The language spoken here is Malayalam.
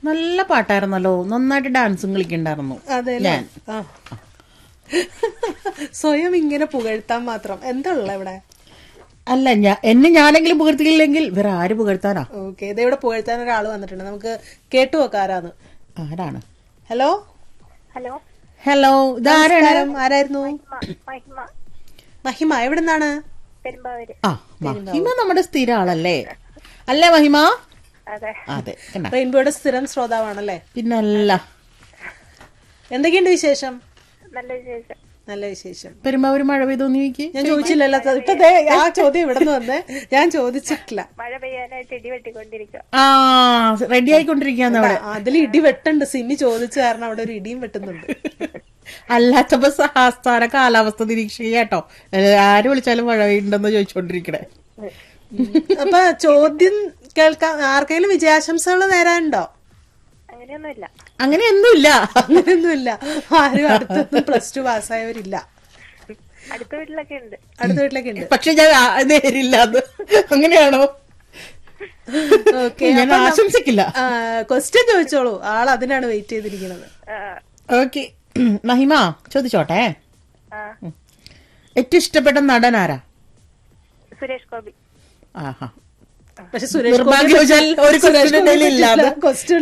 നല്ല പാട്ടായിരുന്നല്ലോ നന്നായിട്ട് ഡാൻസും കളിക്കണ്ടായിരുന്നു അതെ ഞാൻ ആ സ്വയം ഇങ്ങനെ പുകഴ്ത്താൻ മാത്രം എന്താ ഉള്ള ഇവിടെ അല്ല ഞാൻ എന്നെ ഞാനെങ്കിലും പുകഴ്ത്തിയില്ലെങ്കിൽ വേറെ ആര് പുകഴ്ത്താനാ ഓക്കെ ഇത് ഇവിടെ പുകഴ്ത്താൻ ഒരാൾ വന്നിട്ടുണ്ട് നമുക്ക് കേട്ടു നോക്കാരാന്ന് ആരാണ് ഹലോ ഹലോ ഹലോ ഇതാരാണ് നമസ്കാരം. ആരായിരുന്നു മ- മഹിമ മഹിമ എവിടെ നിന്നാണ് പെരുമ്പാവൂര് ആ മഹിമ നമ്മുടെ സ്ഥിര ആളല്ലേ അല്ലേ മഹിമ അതെ അതെ കണ്ടാ. റെയിൻബോയുടെ സ്ഥിരം ശ്രോതാവാണല്ലേ പിന്നല്ല എന്തൊക്കെയുണ്ട് വിശേഷം നല്ല വിശേഷം നല്ല വിശേഷം പെരുമ്പാവൂര് മഴ പെയ്തോന്ന് ചോദിക്ക് ഞാൻ ചോദിച്ചില്ലല്ലോ ഇപ്പൊ ദേ ആ ചോദ്യം ഇവിടെ നിന്ന് വന്നേ ഞാൻ ചോദിച്ചിട്ടില്ല മഴ പെയ്യാനായിട്ട് ഇടി വെട്ടിക്കൊണ്ടിരിക്കുക ആ റെഡി ആയിക്കൊണ്ടിരിക്കാന്ന് അവിടെ അതിൽ ഇടി വെട്ടുണ്ട് സിമി ചോദിച്ച കാരണം അവിടെ ഒരു ഇടിയും വെട്ടുന്നുണ്ട് അല്ലാത്തപ്പോ സഹസ്ഥാന കാലാവസ്ഥ നിരീക്ഷക കേട്ടോ ആര് വിളിച്ചാലും മഴ പെയ്യുണ്ടെന്ന് ചോദിച്ചോണ്ടിരിക്കണേ അപ്പൊ ചോദ്യം കേൾക്കാൻ ആർക്കെങ്കിലും വിജയാശംസകൾ നേരാനുണ്ടോ അങ്ങനെയൊന്നുമില്ല അങ്ങനെയൊന്നുമില്ല അങ്ങനെയൊന്നുമില്ല ആരും അടുത്തൊന്നും പ്ലസ് ടു പാസ്സായവരില്ല അടുത്ത വീട്ടിലൊക്കെ ഉണ്ട് അടുത്ത വീട്ടിലൊക്കെ ഉണ്ട് പക്ഷെ ഞാൻ ആ- നേരില്ല അത് അങ്ങനെയാണോ ഓക്കെ ഞാൻ ആശംസിക്കില്ല ക്വസ്റ്റ്യൻ ചോദിച്ചോളൂ ആൾ അതിനാണ് വെയിറ്റ് ചെയ്തിരിക്കുന്നത് ആ, ഓക്കെ മഹിമ ചോദിച്ചോട്ടെ ആ, ഏറ്റവും ഇഷ്ടപ്പെട്ട നടൻ ആരാ സുരേഷ് ഗോപി ആഹാ പക്ഷെ സുരേഷ് നിർഭാഗ്യവശാൽ ഒരു question ഗോപി ഇല്ല അത്. ക്വസ്റ്റ്യൻ